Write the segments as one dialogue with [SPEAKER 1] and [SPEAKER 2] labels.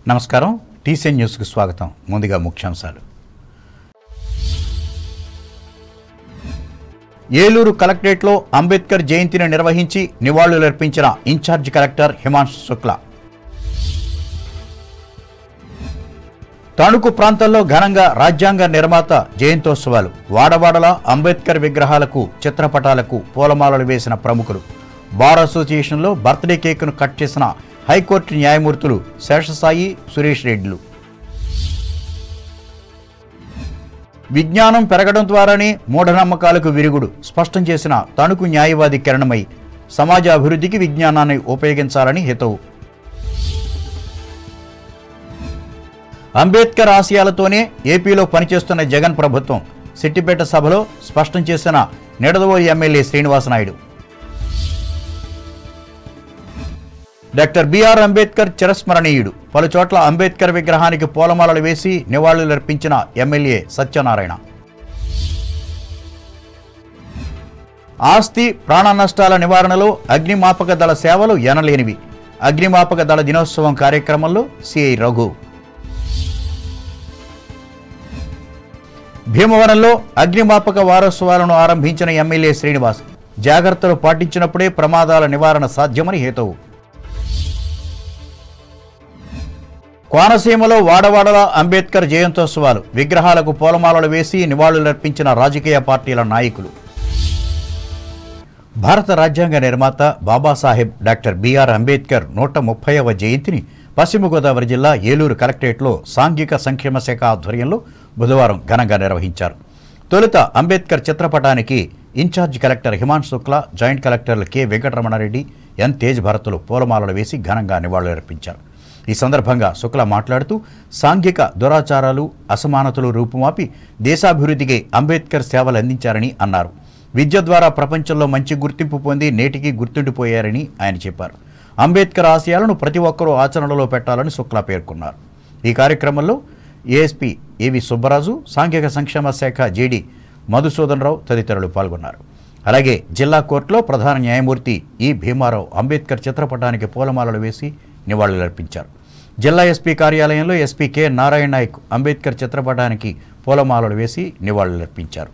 [SPEAKER 1] నమస్కారం టీసీఎన్ న్యూస్కి స్వాగతం ముందుగా ముఖ్యాంశాలు ఏలూరు కలెక్టరేట్లో అంబేద్కర్ జయంతిని నిర్వహించి నివాళులర్పించిన ఇన్ఛార్జ్ కలెక్టర్ హిమాంశు శుక్లా తణుకు ప్రాంతంలో ఘనంగా రాజ్యాంగ నిర్మాత జయంతోత్సవాలు వాడవాడల అంబేద్కర్ విగ్రహాలకు చిత్రపటాలకు పూలమాలలు వేసిన ప్రముఖులు బార్ అసోసియేషన్లో బర్త్డే కేకును కట్ చేసిన హైకోర్టు న్యాయమూర్తులు శేషసాయి సురేష్ రెడ్డిలు విజ్ఞానం పెరగడం ద్వారానే మూఢనమ్మకాలకు విరుగుడు స్పష్టం చేసిన తణుకు న్యాయవాది కిరణమయి సమాజ అభివృద్ధికి విజ్ఞానాన్ని ఉపయోగించాలని హితవు అంబేద్కర్ ఆశయాలతోనే ఏపీలో పనిచేస్తున్న జగన్ ప్రభుత్వం సిట్టిపేట సభలో స్పష్టం చేసిన నిడదవో MLA Srinivasanaidu doctor B R Ambedkar చిరస్మరణీయుడు పలు చోట్ల అంబేద్కర్ విగ్రహానికి పూలమాలలు వేసి నివాళులర్పించిన ఎమ్మెల్యే సత్యనారాయణ ఆస్తి ప్రాణ నష్టాల నివారణలో అగ్నిమాపక దళ సేవలు ఎనలేనివి అగ్నిమాపక దళ దినోత్సవం కార్యక్రమంలో సిఐ రఘు భీమవరంలో అగ్నిమాపక వారోత్సవాలను ఆరంభించిన ఎమ్మెల్యే శ్రీనివాస్ జాగ్రత్తలు పాటించినప్పుడే ప్రమాదాల నివారణ సాధ్యమని హేతువు కోనసీమలో వాడవాడల అంబేద్కర్ జయంతోత్సవాలు విగ్రహాలకు పూలమాలలు వేసి నివాళులర్పించిన రాజకీయ పార్టీల నాయకులు భారత రాజ్యాంగ నిర్మాత బాబాసాహెబ్ డాక్టర్ బిఆర్ అంబేద్కర్ నూట ముప్పైవ జయంతిని పశ్చిమ గోదావరి జిల్లా ఏలూరు కలెక్టరేట్లో సాంఘిక సంక్షేమ శాఖ ఆధ్వర్యంలో బుధవారం ఘనంగా నిర్వహించారు తొలుత అంబేద్కర్ చిత్రపటానికి incharge collector Himanshu Shukla joint కలెక్టర్లు కె వెంకటరమణారెడ్డి ఎన్ తేజ్ భరత్లు పూలమాలలు వేసి ఘనంగా నివాళులర్పించారు ఈ సందర్భంగా శుక్లా మాట్లాడుతూ సాంఘిక దురాచారాలు అసమానతలు రూపుమాపి దేశాభివృద్ధికి అంబేద్కర్ సేవలు అందించారని అన్నారు విద్య ద్వారా ప్రపంచంలో మంచి గుర్తింపు పొంది నేటికి గుర్తుండిపోయారని ఆయన చెప్పారు అంబేద్కర్ ఆశయాలను ప్రతి ఒక్కరూ ఆచరణలో పెట్టాలని శుక్లా పేర్కొన్నారు ఈ కార్యక్రమంలో ఏఎస్పీ ఏవి సుబ్బరాజు సాంఘిక సంక్షేమ శాఖ జేడీ మధుసూదన్ రావు తదితరులు పాల్గొన్నారు అలాగే జిల్లా కోర్టులో ప్రధాన న్యాయమూర్తి ఈ భీమారావు అంబేద్కర్ చిత్రపటానికి పూలమాలలు వేసి నివాళులర్పించారు జిల్లా ఎస్పీ కార్యాలయంలో ఎస్పీ కె నారాయణ నాయక్ అంబేద్కర్ చిత్రపటానికి పూలమాలలు వేసి నివాళులర్పించారు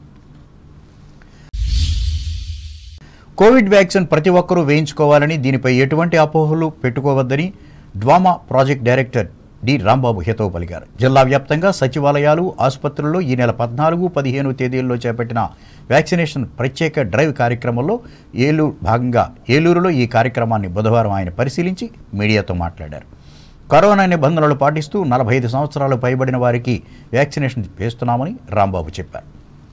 [SPEAKER 1] కోవిడ్ వ్యాక్సిన్ ప్రతి ఒక్కరూ వేయించుకోవాలని దీనిపై ఎటువంటి అపోహలు పెట్టుకోవద్దని DWAMA project director D Rambabu హితవు పలికారు జిల్లా వ్యాప్తంగా సచివాలయాలు ఆసుపత్రుల్లో ఈ నెల పద్నాలుగు పదిహేను తేదీల్లో చేపట్టిన వ్యాక్సినేషన్ ప్రత్యేక డ్రైవ్ కార్యక్రమంలో ఏలూరు భాగంగా ఏలూరులో ఈ కార్యక్రమాన్ని బుధవారం ఆయన పరిశీలించి మీడియాతో మాట్లాడారు కరోనా నిబంధనలు పాటిస్తూ నలభై ఐదు సంవత్సరాలు పైబడిన వారికి వ్యాక్సినేషన్ వేస్తున్నామని రాంబాబు చెప్పారు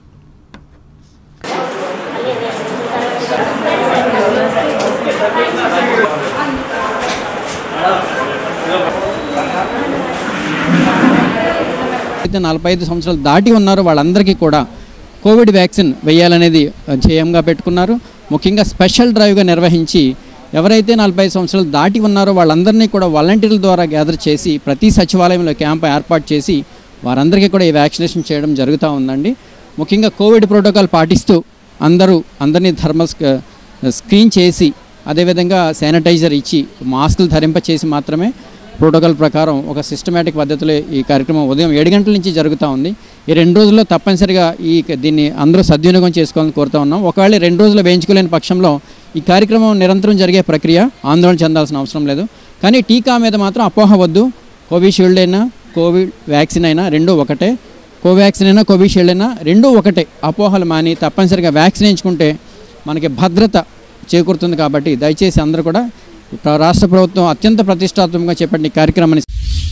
[SPEAKER 2] అయితే నలభై ఐదు సంవత్సరాలు దాటి ఉన్నారో వాళ్ళందరికీ కూడా కోవిడ్ వ్యాక్సిన్ వేయాలనేది ధ్యేయంగా పెట్టుకున్నారు ముఖ్యంగా స్పెషల్ డ్రైవ్గా నిర్వహించి ఎవరైతే నలభై ఐదు సంవత్సరాలు దాటి ఉన్నారో వాళ్ళందరినీ కూడా వాలంటీర్ల ద్వారా గ్యాదర్ చేసి ప్రతి సచివాలయంలో క్యాంప్ ఏర్పాటు చేసి వారందరికీ కూడా ఈ వ్యాక్సినేషన్ చేయడం జరుగుతూ ఉందండి ముఖ్యంగా కోవిడ్ ప్రోటోకాల్ పాటిస్తూ అందరూ అందరినీ థర్మల్ స్క- స్క్రీన్ చేసి అదేవిధంగా శానిటైజర్ ఇచ్చి మాస్కులు ధరింప చేసి మాత్రమే ప్రోటోకాల్ ప్రకారం ఒక సిస్టమేటిక్ పద్ధతిలో ఈ కార్యక్రమం ఉదయం ఏడు గంటల నుంచి జరుగుతూ ఉంది ఈ రెండు రోజుల్లో తప్పనిసరిగా ఈ దీన్ని అందరూ సద్వినియోగం చేసుకోవాలని కోరుతా ఉన్నాం ఒకవేళ ఈ రెండు రోజులు వేయించుకోలేని పక్షంలో ఈ కార్యక్రమం నిరంతరం జరిగే ప్రక్రియ ఆందోళన చెందాల్సిన అవసరం లేదు కానీ టీకా మీద మాత్రం అపోహ వద్దు కోవిషీల్డ్ అయినా కోవిడ్ వ్యాక్సిన్ అయినా రెండూ ఒకటే కోవాక్సిన్ అయినా కోవిషీల్డ్ అయినా రెండూ ఒకటే అపోహలు మాని తప్పనిసరిగా వ్యాక్సిన్ వేయించుకుంటే మనకి భద్రత చేకూరుతుంది కాబట్టి దయచేసి అందరూ కూడా ప్ర- రాష్ట్ర ప్రభుత్వం అత్యంత ప్రతిష్టాత్మకంగా చేపట్టిన ఈ కార్యక్రమాన్ని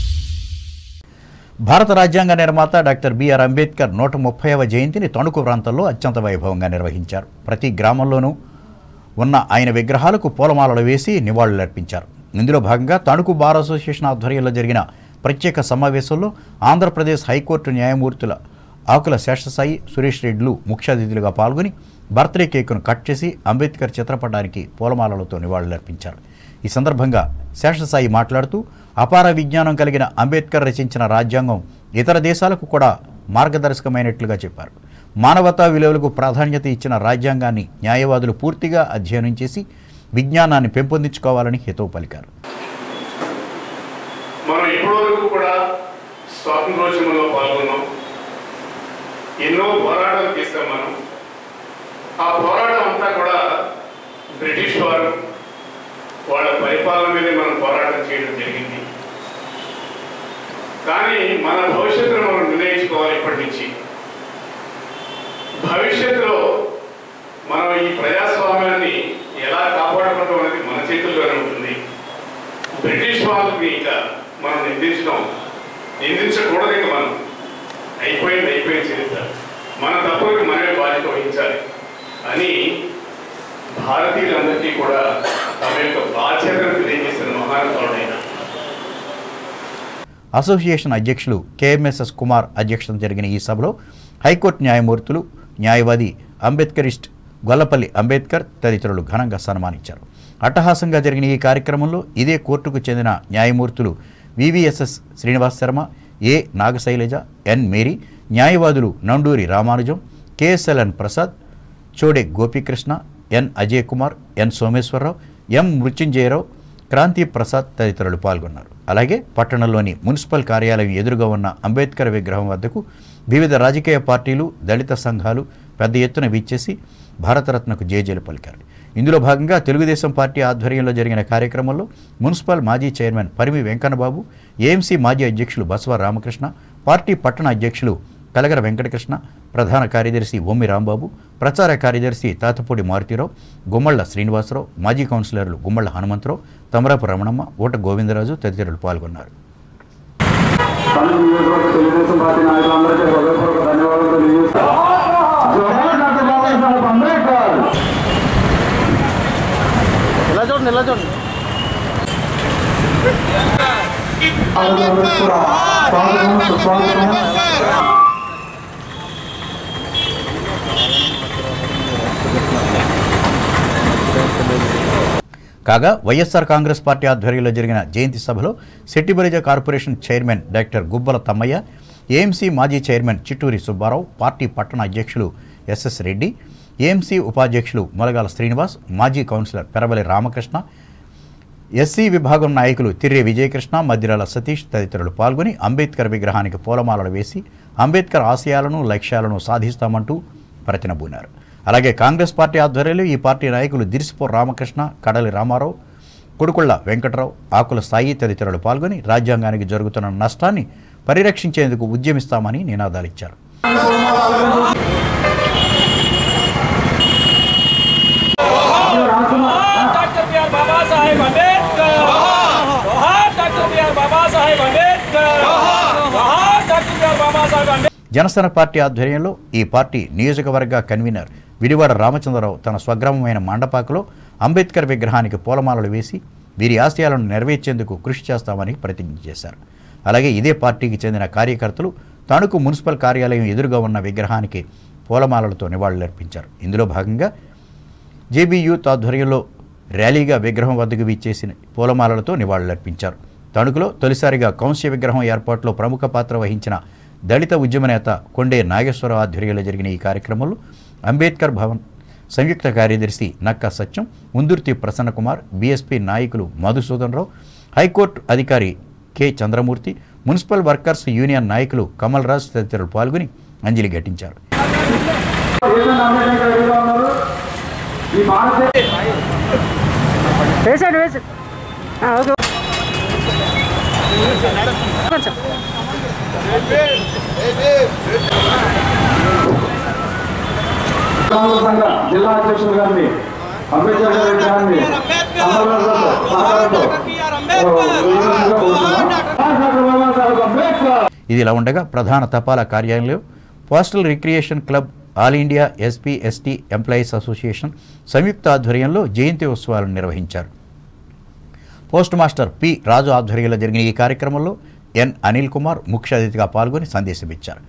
[SPEAKER 1] భారత రాజ్యాంగ నిర్మాత డాక్టర్ బిఆర్ అంబేద్కర్ నూట ముప్పైవ జయంతిని తణుకు ప్రాంతంలో అత్యంత వైభవంగా నిర్వహించారు ప్రతి గ్రామంలోనూ ఉన్న ఆయన విగ్రహాలకు పూలమాలలు వేసి నివాళులర్పించారు ఇందులో భాగంగా తణుకు బార్ అసోసియేషన్ ఆధ్వర్యంలో జరిగిన ప్రత్యేక సమావేశంలో ఆంధ్రప్రదేశ్ హైకోర్టు న్యాయమూర్తుల ఆకుల శేషసాయి సురేష్ రెడ్డిలు ముఖ్య అతిథులుగా పాల్గొని బర్త్డే కేకును కట్ చేసి అంబేద్కర్ చిత్రపటానికి పూలమాలలతో నివాళులర్పించారు ఈ సందర్భంగా శేషసాయి మాట్లాడుతూ అపార విజ్ఞానం కలిగిన అంబేద్కర్ రచించిన రాజ్యాంగం ఇతర దేశాలకు కూడా మార్గదర్శకమైనట్లుగా చెప్పారు మానవతా విలువలకు ప్రాధాన్యత ఇచ్చిన రాజ్యాంగాన్ని న్యాయవాదులు పూర్తిగా అధ్యయనం చేసి విజ్ఞానాన్ని పెంపొందించుకోవాలని హితవు పలికారు
[SPEAKER 3] మనం ఇప్పటివరకు కూడా స్వాతంత్రోద్యమంలో పాల్గొన్నాం ఎన్నో పోరాటాలు చేశాం మనం ఆ పోరాటం అంతా కూడా బ్రిటిష్ వారు వాళ్ళ పరిపాలన మీదే మనం పోరాటం చేయడం జరిగింది కానీ మన భవిష్యత్తును మనం నిర్ణయించుకోవాలి ఇప్పటి నుంచి భవిష్యత్తులో మనం ఈ ప్రజాస్వామ్యాన్ని ఎలా కాపాడుకోవడం అనేది మన చేతుల్లోనే ఉంటుంది బ్రిటిష్ వాళ్ళని ఇక మనం నిందించడం నిందించకూడదు ఇక మనం అయిపోయింది అయిపోయింది చరిత్ర మన తప్పులకు మనమే బాధ్యత వహించాలి అని భారతీయులందరికీ కూడా తమ యొక్క బాధ్యతను తెలియజేసిన మహానుభావుడైన
[SPEAKER 1] అసోసియేషన్ అధ్యక్షులు కేఎంఎస్ఎస్ కుమార్ అధ్యక్షతన జరిగిన ఈ సభలో హైకోర్టు న్యాయమూర్తులు న్యాయవాది అంబేద్కరిస్ట్ గొల్లపల్లి అంబేద్కర్ తదితరులు ఘనంగా సన్మానించారు అట్టహాసంగా జరిగిన ఈ కార్యక్రమంలో ఇదే కోర్టుకు చెందిన న్యాయమూర్తులు V V S S Srinivas Sharma A Nagasailaja N Mary న్యాయవాదులు నండూరి రామానుజం కెఎస్ఎల్ఎన్ ప్రసాద్ చోడే గోపీకృష్ణ ఎన్ అజయ్ కుమార్ ఎన్ సోమేశ్వరరావు ఎం మృత్యుంజయరావు క్రాంతి ప్రసాద్ తదితరులు పాల్గొన్నారు అలాగే పట్టణంలోని మున్సిపల్ కార్యాలయం ఎదురుగా ఉన్న అంబేద్కర్ విగ్రహం వద్దకు వివిధ రాజకీయ పార్టీలు దళిత సంఘాలు పెద్ద ఎత్తున విచ్చేసి భారతరత్నకు జేజేలు పలికారు ఇందులో భాగంగా తెలుగుదేశం పార్టీ ఆధ్వర్యంలో జరిగిన కార్యక్రమంలో మున్సిపల్ మాజీ చైర్మన్ పరిమి వెంకన్నబాబు ఏఎంసీ మాజీ అధ్యక్షులు బసవ రామకృష్ణ పార్టీ పట్టణ అధ్యక్షులు కలగర వెంకటకృష్ణ ప్రధాన కార్యదర్శి ఒమ్మి రాంబాబు ప్రచార కార్యదర్శి తాతపూడి మారుతిరావు గుమ్మళ్ళ శ్రీనివాసరావు మాజీ కౌన్సిలర్లు గుమ్మళ్ళ హనుమంతరావు తమరాపు రమణమ్మ ఊట గోవిందరాజు తదితరులు పాల్గొన్నారు
[SPEAKER 4] తణుకు నియోజకవర్గ తెలుగుదేశం పార్టీ నాయకులందరికీ హృదయపూర్వక ధన్యవాదాలు తెలియజేస్తా జోహార్ డాక్టర్ బాబాసాహెబ్ అంబేద్కర్
[SPEAKER 5] ఇలా చూడండి ఇలా చూడండి
[SPEAKER 4] స్వాగతం సుస్వాగతం
[SPEAKER 1] కాగా వైఎస్ఆర్ కాంగ్రెస్ పార్టీ ఆధ్వర్యంలో జరిగిన జయంతి సభలో Settibalija corporation chairman doctor Gubbala Tammayya AMC మాజీ చైర్మన్ చిట్టూరి సుబ్బారావు పార్టీ పట్టణ అధ్యక్షులు ఎస్ఎస్ రెడ్డి ఏఎంసీ ఉపాధ్యక్షులు మొలగాల శ్రీనివాస్ మాజీ కౌన్సిలర్ పెరవలి రామకృష్ణ ఎస్సీ విభాగం నాయకులు తిర్రె విజయకృష్ణ మద్దిరాల సతీష్ తదితరులు పాల్గొని అంబేద్కర్ విగ్రహానికి పూలమాలలు వేసి అంబేద్కర్ ఆశయాలను లక్ష్యాలను సాధిస్తామంటూ ప్రతినబూనారు అలాగే కాంగ్రెస్ పార్టీ ఆధ్వర్యంలో ఈ పార్టీ నాయకులు దిరిసిపూర్ రామకృష్ణ కడలి రామారావు కుడుకుళ్ళ వెంకట్రావు ఆకుల సాయి తదితరులు పాల్గొని రాజ్యాంగానికి జరుగుతున్న నష్టాన్ని పరిరక్షించేందుకు ఉద్యమిస్తామని నినాదాలిచ్చారు
[SPEAKER 6] doctor B R Baba Saheb Ambedkar जोहार doctor B R Baba Saheb Ambedkar जोहार doctor B R Baba Saheb Ambedkar
[SPEAKER 1] Janasena party ఆధ్వర్యంలో ఈ పార్టీ నియోజకవర్గ కన్వీనర్ విడివాడ రామచంద్రరావు తన స్వగ్రామమైన మండపాకలో అంబేద్కర్ విగ్రహానికి పూలమాలలు వేసి వీరి ఆశయాలను నెరవేర్చేందుకు కృషి చేస్తామని ప్రతిజ్ఞ చేశారు అలాగే ఇదే పార్టీకి చెందిన కార్యకర్తలు తణుకు మున్సిపల్ కార్యాలయం ఎదురుగా ఉన్న విగ్రహానికి పూలమాలలతో నివాళులర్పించారు ఇందులో భాగంగా జేబీ యూత్ ఆధ్వర్యంలో ర్యాలీగా విగ్రహం వద్దకు విచ్చేసిన పూలమాలలతో నివాళులర్పించారు తణుకులో తొలిసారిగా కౌంస్య విగ్రహం ఏర్పాటులో ప్రముఖ పాత్ర వహించిన దళిత ఉద్యమ నేత కొండే నాగేశ్వరరావు ఆధ్వర్యంలో జరిగిన ఈ కార్యక్రమంలో అంబేద్కర్ భవన్ సంయుక్త కార్యదర్శి నక్కా సత్యం ముందుర్తి ప్రసన్నకుమార్ బీఎస్పీ నాయకులు మధుసూదన్ రావు హైకోర్టు అధికారి K Chandramurthy municipal workers union నాయకులు కమల్ రాజ్ తదితరులు పాల్గొని అంజలి ఘటించారు
[SPEAKER 4] ఏదైనా అంబేద్కర్ ఎదురుగా ఉన్నారు ఈ భారతదేశ
[SPEAKER 5] వేసాడు వేసాడు ఓకే
[SPEAKER 4] కాంగ్రెస్ సంఘ జిల్లా అధ్యక్షులు గారిని అంబేద్కర్ గారి విగ్రహాన్ని అమరవీరుల సహకారంతో ఓ, వేదికగా కోరుతున్నాం. డాక్టర్ బాబాసాహెబ్ అంబేద్కర్
[SPEAKER 1] ఇది ఇలా ఉండగా ప్రధాన తపాలా కార్యాలయంలో postal recreation club all India SP ST employees association సంయుక్త ఆధ్వర్యంలో జయంతి ఉత్సవాలను నిర్వహించారు పోస్ట్ మాస్టర్ పి రాజు ఆధ్వర్యంలో జరిగిన ఈ కార్యక్రమంలో ఎన్ అనిల్ కుమార్ ముఖ్య అతిథిగా పాల్గొని సందేశం ఇచ్చారు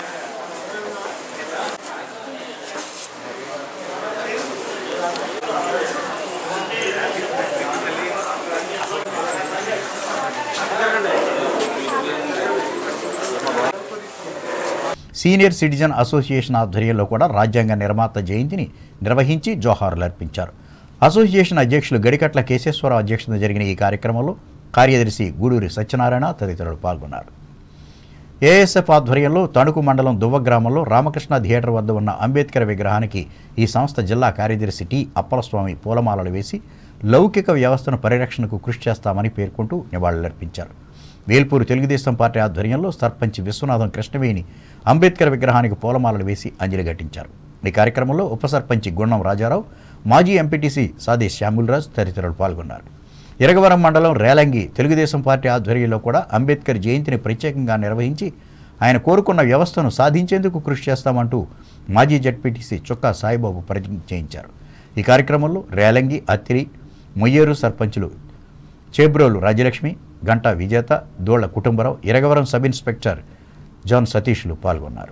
[SPEAKER 1] సీనియర్ సిటిజన్ అసోసియేషన్ ఆధ్వర్యంలో కూడా రాజ్యాంగ నిర్మాత జయంతిని నిర్వహించి జోహార్లు అర్పించారు అసోసియేషన్ అధ్యక్షులు గడికట్ల కేశేశ్వరరావు అధ్యక్షతన జరిగిన ఈ కార్యక్రమంలో కార్యదర్శి గూడూరి సత్యనారాయణ తదితరులు పాల్గొన్నారు ఏఎస్ఎఫ్ ఆధ్వర్యంలో తణుకు మండలం దువ్వ గ్రామంలో రామకృష్ణ థియేటర్ వద్ద ఉన్న అంబేద్కర్ విగ్రహానికి ఈ సంస్థ జిల్లా కార్యదర్శి టి అప్పలస్వామి పూలమాలలు వేసి లౌకిక వ్యవస్థను పరిరక్షణకు కృషి చేస్తామని పేర్కొంటూ నివాళులర్పించారు వేల్పూరు తెలుగుదేశం పార్టీ ఆధ్వర్యంలో సర్పంచ్ విశ్వనాథం కృష్ణవేణి అంబేద్కర్ విగ్రహానికి పూలమాలలు వేసి అంజలి ఘటించారు ఈ కార్యక్రమంలో ఉప సర్పంచ్ గుణం రాజారావు మాజీ ఎంపీటీసీ సాది శ్యాములరాజ్ తదితరులు పాల్గొన్నారు ఇరగవరం మండలం రేలంగి తెలుగుదేశం పార్టీ ఆధ్వర్యంలో కూడా అంబేద్కర్ జయంతిని ప్రత్యేకంగా నిర్వహించి ఆయన కోరుకున్న వ్యవస్థను సాధించేందుకు కృషి చేస్తామంటూ మాజీ జడ్పీటీసీ చుక్కా సాయిబాబు ప్రతిజ్ఞ చేయించారు ఈ కార్యక్రమంలో రేలంగి అత్తిరి మొయ్యేరు సర్పంచులు Chebrolu Rajyalakshmi Ganta Vijetha Dolla Kutumbarao Iragavaram sub inspector John సతీష్లు పాల్గొన్నారు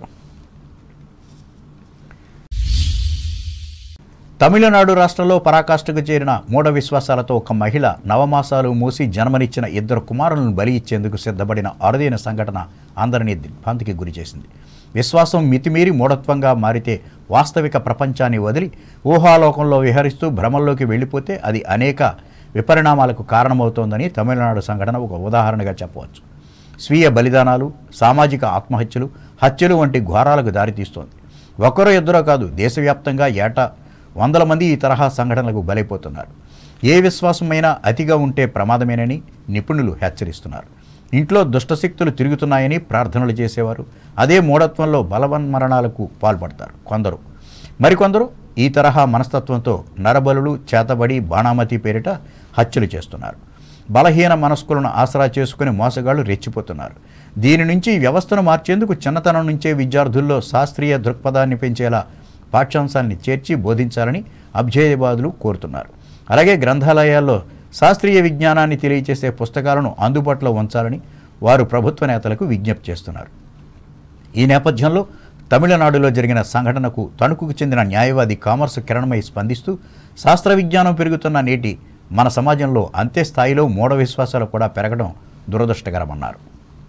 [SPEAKER 1] తమిళనాడు రాష్ట్రంలో పరాకాష్ఠకు చేరిన మూఢ విశ్వాసాలతో ఒక మహిళ నవమాసాలు మూసి జన్మనిచ్చిన ఇద్దరు కుమారులను బలి ఇచ్చేందుకు సిద్ధపడిన అరుదైన సంఘటన అందరినీ దిగ్భ్రాంతికి గురిచేసింది విశ్వాసం మితిమీరి మూఢత్వంగా మారితే వాస్తవిక ప్రపంచాన్ని వదిలి ఊహాలోకంలో విహరిస్తూ భ్రమల్లోకి వెళ్ళిపోతే అది అనేక విపరిణామాలకు కారణమవుతోందని తమిళనాడు సంఘటన ఒక ఉదాహరణగా చెప్పవచ్చు స్వీయ బలిదానాలు సామాజిక ఆత్మహత్యలు హత్యలు వంటి ఘోరాలకు దారితీస్తోంది ఒకరో ఇద్దరో కాదు దేశవ్యాప్తంగా ఏటా వందల మంది ఈ తరహా సంఘటనలకు బలైపోతున్నారు ఏ విశ్వాసమైనా అతిగా ఉంటే ప్రమాదమేనని నిపుణులు హెచ్చరిస్తున్నారు ఇంట్లో దుష్టశక్తులు తిరుగుతున్నాయని ప్రార్థనలు చేసేవారు అదే మూఢత్వంలో బలవన్మరణాలకు పాల్పడతారు కొందరు మరికొందరు ఈ తరహా మనస్తత్వంతో నరబలులు చేతబడి బాణామతి పేరిట హత్యలు చేస్తున్నారు బలహీన మనస్కులను ఆసరా చేసుకుని మోసగాళ్లు రెచ్చిపోతున్నారు దీని నుంచి వ్యవస్థను మార్చేందుకు చిన్నతనం నుంచే విద్యార్థుల్లో శాస్త్రీయ దృక్పథాన్ని పెంచేలా పాఠ్యాంశాన్ని చేర్చి బోధించాలని అభ్యేయవాదులు కోరుతున్నారు అలాగే గ్రంథాలయాల్లో శాస్త్రీయ విజ్ఞానాన్ని తెలియచేసే పుస్తకాలను అందుబాటులో ఉంచాలని వారు ప్రభుత్వ నేతలకు విజ్ఞప్తి చేస్తున్నారు ఈ నేపథ్యంలో తమిళనాడులో జరిగిన సంఘటనకు తణుకుకు చెందిన న్యాయవాది కామర్స్ కిరణమై స్పందిస్తూ శాస్త్ర విజ్ఞానం పెరుగుతున్న నేటి మన సమాజంలో అంతే స్థాయిలో మూఢ విశ్వాసాలు కూడా పెరగడం దురదృష్టకరమన్నారు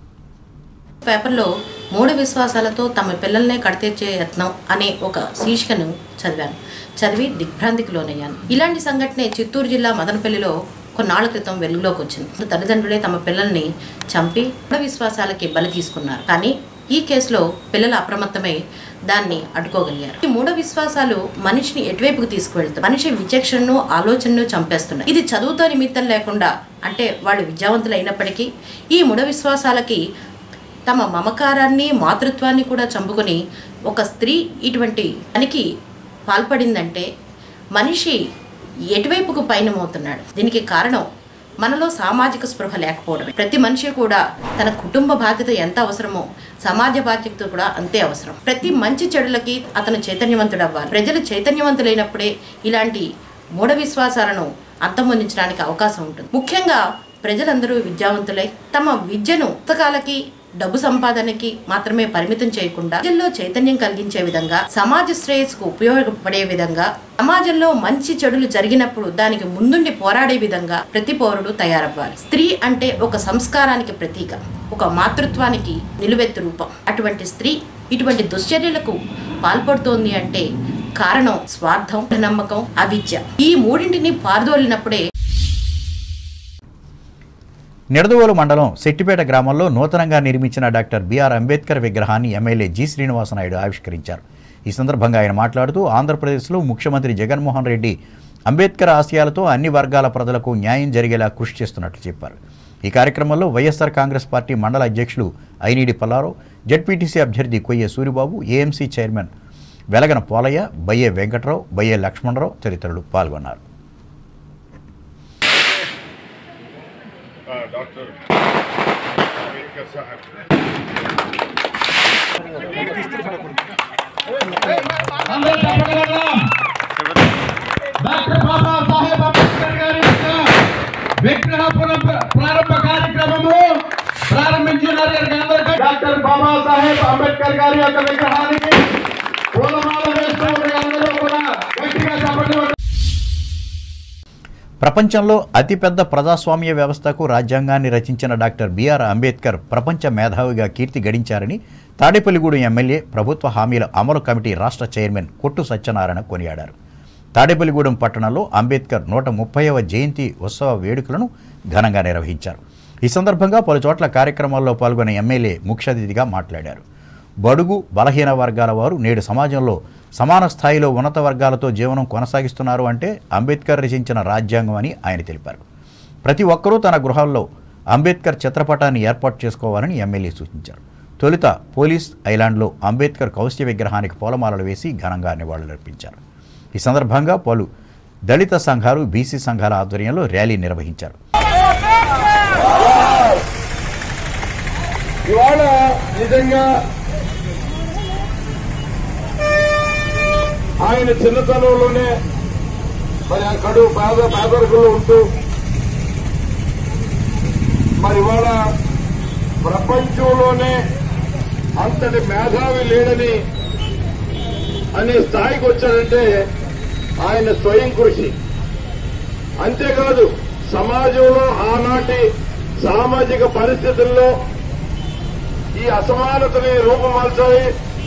[SPEAKER 7] పేపర్లో మూఢ విశ్వాసాలతో తమ పిల్లల్నే కడతీర్చే యత్నం అనే ఒక శీర్షికను చదివాను చదివి దిగ్భ్రాంతికి లోనయ్యాను ఇలాంటి సంఘటనే చిత్తూరు జిల్లా మదనపల్లిలో కొన్నాళ్ల క్రితం వెలుగులోకి వచ్చింది తల్లిదండ్రులే తమ పిల్లల్ని చంపి మూఢ విశ్వాసాలకి బలి తీసుకున్నారు కానీ ఈ కేసులో పిల్లలు అప్రమత్తమై దాన్ని అడ్డుకోగలిగారు ఈ మూఢ విశ్వాసాలు మనిషిని ఎటువైపుకు తీసుకువెళ్తాయి మనిషి విచక్షణను ఆలోచనను చంపేస్తున్నాయి ఇది చదువుతో నిమిత్తం లేకుండా అంటే వాళ్ళు విద్యావంతులు అయినప్పటికీ ఈ మూఢ విశ్వాసాలకి తమ మమకారాన్ని మాతృత్వాన్ని కూడా చంపుకొని ఒక స్త్రీ ఇటువంటి పనికి పాల్పడిందంటే మనిషి ఎటువైపుకు పయనమవుతున్నాడు దీనికి కారణం మనలో సామాజిక స్పృహ లేకపోవడం ప్రతి మనిషి కూడా తన కుటుంబ బాధ్యత ఎంత అవసరమో సమాజ బాధ్యత కూడా అంతే అవసరం ప్రతి మంచి చెడులకి అతను చైతన్యవంతుడు అవ్వాలి ప్రజలు చైతన్యవంతులైనప్పుడే ఇలాంటి మూఢ విశ్వాసాలను అంతమొందించడానికి అవకాశం ఉంటుంది ముఖ్యంగా ప్రజలందరూ విద్యావంతులై తమ విద్యను పుస్తకాలకి డబ్బు సంపాదనకి మాత్రమే పరిమితం చేయకుండా ప్రజల్లో చైతన్యం కలిగించే విధంగా సమాజ శ్రేయస్సుకు ఉపయోగపడే విధంగా సమాజంలో మంచి చెడులు జరిగినప్పుడు దానికి ముందుండి పోరాడే విధంగా ప్రతి పౌరుడు తయారవ్వాలి స్త్రీ అంటే ఒక సంస్కారానికి ప్రతీక ఒక మాతృత్వానికి నిలువెత్తు రూపం అటువంటి స్త్రీ ఇటువంటి దుశ్చర్యలకు పాల్పడుతోంది అంటే కారణం స్వార్థం నమ్మకం అవిద్య ఈ మూడింటిని పారదోలినప్పుడే
[SPEAKER 1] నిడదవోలు మండలం శెట్టిపేట గ్రామంలో నూతనంగా నిర్మించిన డాక్టర్ బిఆర్ అంబేద్కర్ విగ్రహాన్ని ఎమ్మెల్యే జి శ్రీనివాసనాయుడు ఆవిష్కరించారు ఈ సందర్భంగా ఆయన మాట్లాడుతూ ఆంధ్రప్రదేశ్లో ముఖ్యమంత్రి జగన్మోహన్ రెడ్డి అంబేద్కర్ ఆశయాలతో అన్ని వర్గాల ప్రజలకు న్యాయం జరిగేలా కృషి చేస్తున్నట్లు చెప్పారు ఈ కార్యక్రమంలో వైఎస్ఆర్ కాంగ్రెస్ పార్టీ మండల అధ్యక్షులు ఐనీడి పల్లారావు జడ్పీటీసీ అభ్యర్థి కొయ్య సూరిబాబు ఏఎంసీ చైర్మన్ వెలగన పోలయ్య బయ్యే వెంకట్రావు బయ్యే లక్ష్మణరావు తదితరులు పాల్గొన్నారు
[SPEAKER 3] డాక్టర్ అంబేద్కర్ సాహెబ్
[SPEAKER 4] డాక్టర్ బాబాసాహెబ్ అంబేద్కర్ గారి యొక్క విగ్రహ పునః- ప్రారంభ కార్యక్రమము ప్రారంభించినారు అందరికీ డాక్టర్ బాబాసాహెబ్ అంబేద్కర్ గారి యొక్క విగ్రహానికి పూలమాల వేస్తూ అందరూ కూడా గట్టిగా చెప్పండి
[SPEAKER 1] ప్రపంచంలో అతిపెద్ద ప్రజాస్వామ్య వ్యవస్థకు రాజ్యాంగాన్ని రచించిన డాక్టర్ బిఆర్ అంబేద్కర్ ప్రపంచ మేధావిగా కీర్తి గడించారని తాడేపల్లిగూడెం ఎమ్మెల్యే ప్రభుత్వ హామీల అమలు కమిటీ రాష్ట్ర చైర్మన్ కొట్టు సత్యనారాయణ కొనియాడారు తాడేపల్లిగూడెం పట్టణంలో అంబేద్కర్ నూట ముప్పైవ జయంతి ఉత్సవ వేడుకలను ఘనంగా నిర్వహించారు ఈ సందర్భంగా పలు చోట్ల కార్యక్రమాల్లో పాల్గొన్న ఎమ్మెల్యే ముఖ్య అతిథిగా మాట్లాడారు బడుగు బలహీన వర్గాల వారు నేడు సమాజంలో సమాన స్థాయిలో ఉన్నత వర్గాలతో జీవనం కొనసాగిస్తున్నారు అంటే అంబేద్కర్ రచించిన రాజ్యాంగం అని ఆయన తెలిపారు ప్రతి ఒక్కరూ తన గృహాల్లో అంబేద్కర్ చిత్రపటాన్ని ఏర్పాటు చేసుకోవాలని ఎమ్మెల్యే సూచించారు తొలుత పోలీస్ ఐలాండ్లో అంబేద్కర్ కౌశ్య విగ్రహానికి పూలమాలలు వేసి ఘనంగా నివాళులర్పించారు ఈ సందర్భంగా పలు దళిత సంఘాలు బీసీ సంఘాల ఆధ్వర్యంలో ర్యాలీ నిర్వహించారు
[SPEAKER 4] ఇవాళ నిజంగా ఆయన చిన్నతనంలోనే మరి ఆ కడు పేద పేదరికంలో ఉంటూ మరి ఇవాళ ప్రపంచంలోనే అంతటి మేధావి లేడని అనే స్థాయికి వచ్చాడంటే ఆయన స్వయం కృషి అంతేకాదు సమాజంలో ఆనాటి సామాజిక పరిస్థితుల్లో ఈ అసమానతని రూపమాల్చాలి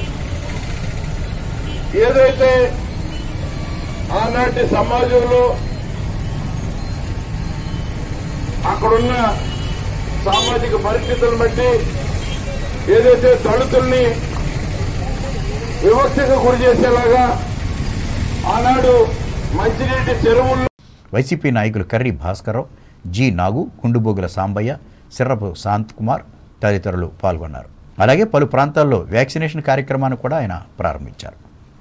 [SPEAKER 4] ఏదైతే ఆనాటి సమాజంలో అక్కడున్న సామాజిక పరిస్థితులను బట్టి ఏదైతే దళితుల్ని వివక్షకు గురి చేసేలాగా ఆనాడు మంచినీటి చెరువుల్లో
[SPEAKER 1] వైసీపీ నాయకులు కర్రి భాస్కర్రావు జి నాగు గుండుబోగుల సాంబయ్య సిర్రపు శాంత్ కుమార్ తదితరులు పాల్గొన్నారు అలాగే పలు ప్రాంతాల్లో వ్యాక్సినేషన్ కార్యక్రమాన్ని కూడా ఆయన ప్రారంభించారు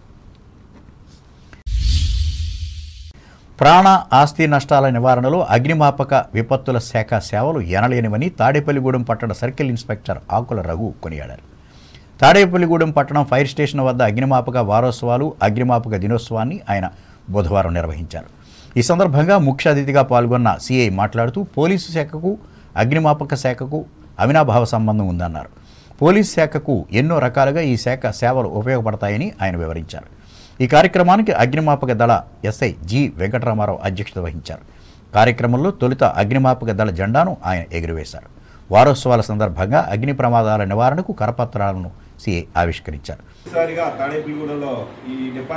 [SPEAKER 1] ప్రాణ ఆస్తి నష్టాల నివారణలో అగ్నిమాపక విపత్తుల శాఖ సేవలు ఎనలేనివని తాడేపల్లిగూడెం పట్టణ సర్కిల్ ఇన్స్పెక్టర్ ఆకుల రఘు కొనియాడారు తాడేపల్లిగూడెం పట్టణం ఫైర్ స్టేషన్ వద్ద అగ్నిమాపక వారోత్సవాలు అగ్నిమాపక దినోత్సవాన్ని ఆయన బుధవారం నిర్వహించారు ఈ సందర్భంగా ముఖ్య అతిథిగా పాల్గొన్న సిఐ మాట్లాడుతూ పోలీసు శాఖకు అగ్నిమాపక శాఖకు అవినాభావ సంబంధం ఉందన్నారు పోలీస్ శాఖకు ఎన్నో రకాలుగా ఈ శాఖ సేవలు ఉపయోగపడతాయని ఆయన వివరించారు ఈ కార్యక్రమానికి అగ్నిమాపక దళ ఎస్ఐ జి వెంకటరామారావు అధ్యక్షత వహించారు కార్యక్రమంలో తొలుత అగ్నిమాపక దళ జెండాను ఆయన ఎగురవేశారు వారోత్సవాల సందర్భంగా అగ్ని ప్రమాదాల నివారణకు కరపత్రాలను సిఐ ఆవిష్కరించారు
[SPEAKER 8] ఈసారిగా తాడేపల్లిగూడలో ఈ డిపార్ట్మెంట్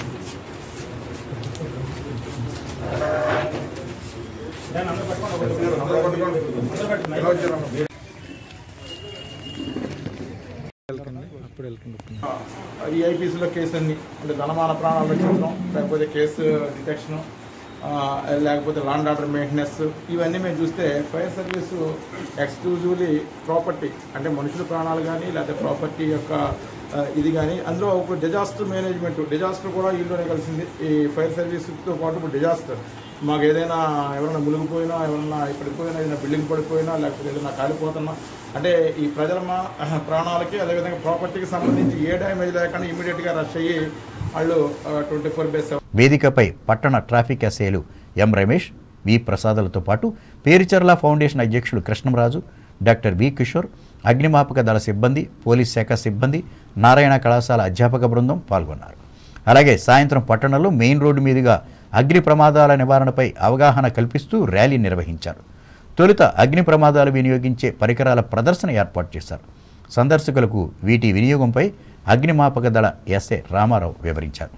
[SPEAKER 8] ఈఐపీసీలో కేసు అన్ని అంటే ధనమాన ప్రాణాలు రక్షించడం లేకపోతే కేసు డిటెక్షన్ లేకపోతే లాండ్ ఆర్డర్ మెయింటెనెన్స్ ఇవన్నీ మేము చూస్తే ఫైర్ సర్వీస్ ఎక్స్క్లూజివ్లీ ప్రాపర్టీ అంటే మనుషుల ప్రాణాలు కానీ లేకపోతే ప్రాపర్టీ యొక్క ఆ, ఇది కానీ అందులో ఒక డిజాస్టర్ మేనేజ్మెంట్ డిజాస్టర్ కూడా ఇందులోనే కలిసింది ఈ ఫైర్ సర్వీస్తో పాటు ఇప్పుడు డిజాస్టర్ మాకు ఏదైనా ఎవరైనా మునిగిపోయినా ఎవరైనా పడిపోయినా ఏదైనా బిల్డింగ్ పడిపోయినా లేకపోతే ఏదైనా కాలిపోతున్నా అంటే ఈ ప్రజల మా- ప్రాణాలకి అదేవిధంగా ప్రాపర్టీకి సంబంధించి ఏ డ్యామేజ్ లేకుండా ఇమీడియట్గా రష్ అయ్యి వాళ్ళు ట్వంటీ ఫోర్ బై సెవెన్
[SPEAKER 1] వేదికపై పట్టణ ట్రాఫిక్ ఎస్ఐలు ఎం రమేష్ వి ప్రసాదులతో పాటు పేరుచర్ల ఫౌండేషన్ అధ్యక్షుడు కృష్ణంరాజు డాక్టర్ వి కిషోర్ అగ్నిమాపక దళ సిబ్బంది పోలీస్ శాఖ సిబ్బంది నారాయణ కళాశాల అధ్యాపక బృందం పాల్గొన్నారు అలాగే సాయంత్రం పట్టణంలో మెయిన్ రోడ్డు మీదుగా అగ్ని ప్రమాదాల నివారణపై అవగాహన కల్పిస్తూ ర్యాలీ నిర్వహించారు తొలుత అగ్ని ప్రమాదాలు వినియోగించే పరికరాల ప్రదర్శన ఏర్పాటు చేశారు సందర్శకులకు వీటి వినియోగంపై అగ్నిమాపక దళ ఎస్ఏ రామారావు వివరించారు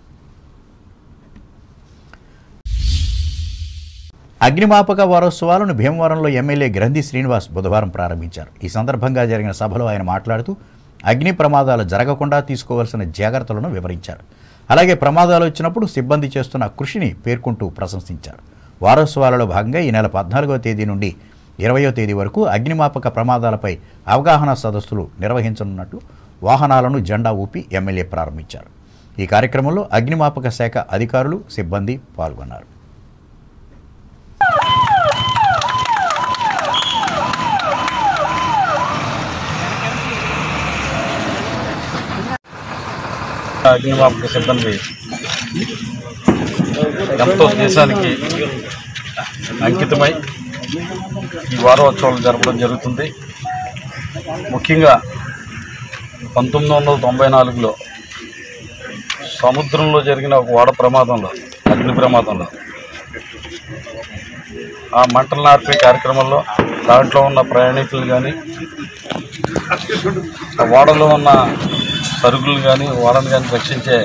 [SPEAKER 1] అగ్నిమాపక వారోత్సవాలను భీమవరంలో ఎమ్మెల్యే గ్రంథి శ్రీనివాస్ బుధవారం ప్రారంభించారు ఈ సందర్భంగా జరిగిన సభలో ఆయన మాట్లాడుతూ అగ్ని ప్రమాదాలు జరగకుండా తీసుకోవాల్సిన జాగ్రత్తలను వివరించారు అలాగే ప్రమాదాలు వచ్చినప్పుడు సిబ్బంది చేస్తున్న కృషిని పేర్కొంటూ ప్రశంసించారు వారోత్సవాలలో భాగంగా ఈ నెల పద్నాలుగవ తేదీ నుండి ఇరవయో తేదీ వరకు అగ్నిమాపక ప్రమాదాలపై అవగాహన సదస్సులు నిర్వహించనున్నట్లు వాహనాలను జెండా ఊపి ఎమ్మెల్యే ప్రారంభించారు ఈ కార్యక్రమంలో అగ్నిమాపక శాఖ అధికారులు సిబ్బంది పాల్గొన్నారు
[SPEAKER 9] అగ్నిమాపక సిబ్బంది ఎంతో దేశానికి అంకితమై ఈ వారోత్సవాలు జరపడం జరుగుతుంది ముఖ్యంగా పంతొమ్మిది వందల తొంభై నాలుగులో సముద్రంలో జరిగిన ఒక ఓడ ప్రమాదంలో అగ్ని ప్రమాదంలో ఆ మంటలు నార్పే కార్యక్రమంలో దాంట్లో ఉన్న ప్రయాణికులు కానీ ఆ ఓడలో ఉన్న సరుకులు కానీ ఓడను కానీ రక్షించే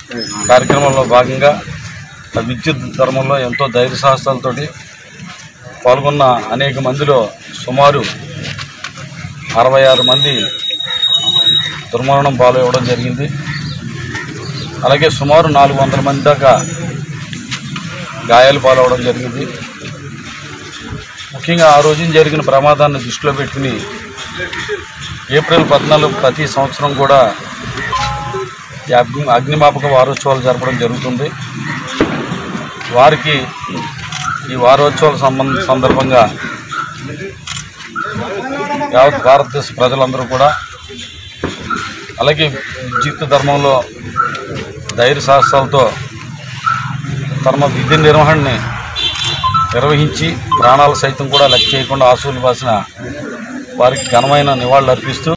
[SPEAKER 9] కార్యక్రమంలో భాగంగా ఆ విద్యుత్ ధర్మంలో ఎంతో ధైర్య సాహసాలతోటి పాల్గొన్న అనేక మందిలో సుమారు అరవై ఆరు మంది దుర్మరణం పాలవ్వడం జరిగింది అలాగే సుమారు నాలుగు వందల మంది దాకా గాయాలు పాలవడం జరిగింది ముఖ్యంగా ఆ రోజున జరిగిన ప్రమాదాన్ని దృష్టిలో పెట్టుకుని ఏప్రిల్ పద్నాలుగు ప్రతి సంవత్సరం కూడా ఈ అగ్ని అగ్నిమాపక వారోత్సవాలు జరపడం జరుగుతుంది వారికి ఈ వారోత్సవాల సంబంధ సందర్భంగా యావత్ భారతదేశ ప్రజలందరూ కూడా అలాగే విద్యుత్ ధర్మంలో ధైర్య సాహసాలతో తమ విధి నిర్వహణని నిర్వహించి ప్రాణాలు సైతం కూడా లెక్క చేయకుండా ఆశువులు బాసిన వారికి ఘనమైన నివాళులు అర్పిస్తూ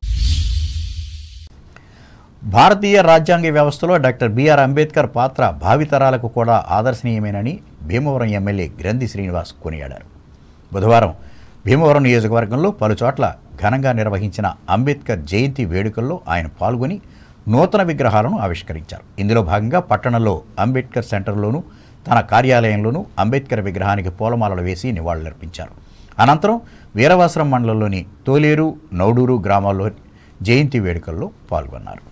[SPEAKER 1] భారతీయ రాజ్యాంగ వ్యవస్థలో డాక్టర్ బిఆర్ అంబేద్కర్ పాత్ర భావితరాలకు కూడా ఆదర్శనీయమేనని భీమవరం ఎమ్మెల్యే గ్రంథి శ్రీనివాస్ కొనియాడారు బుధవారం భీమవరం నియోజకవర్గంలో పలుచోట్ల ఘనంగా నిర్వహించిన అంబేద్కర్ జయంతి వేడుకల్లో ఆయన పాల్గొని నూతన విగ్రహాలను ఆవిష్కరించారు ఇందులో భాగంగా పట్టణంలో అంబేద్కర్ సెంటర్లోనూ తన కార్యాలయంలోనూ అంబేద్కర్ విగ్రహానికి పూలమాలలు వేసి నివాళులర్పించారు అనంతరం వీరవాసరం మండలంలోని తోలేరు నౌడూరు గ్రామాల్లో జయంతి వేడుకల్లో పాల్గొన్నారు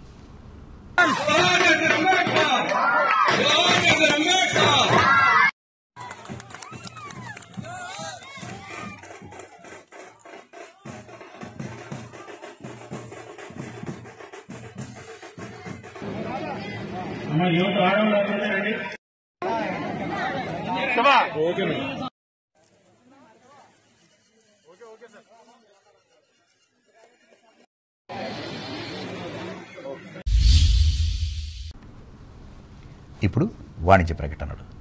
[SPEAKER 1] ఇప్పుడు వాణిజ్య ప్రకటనలు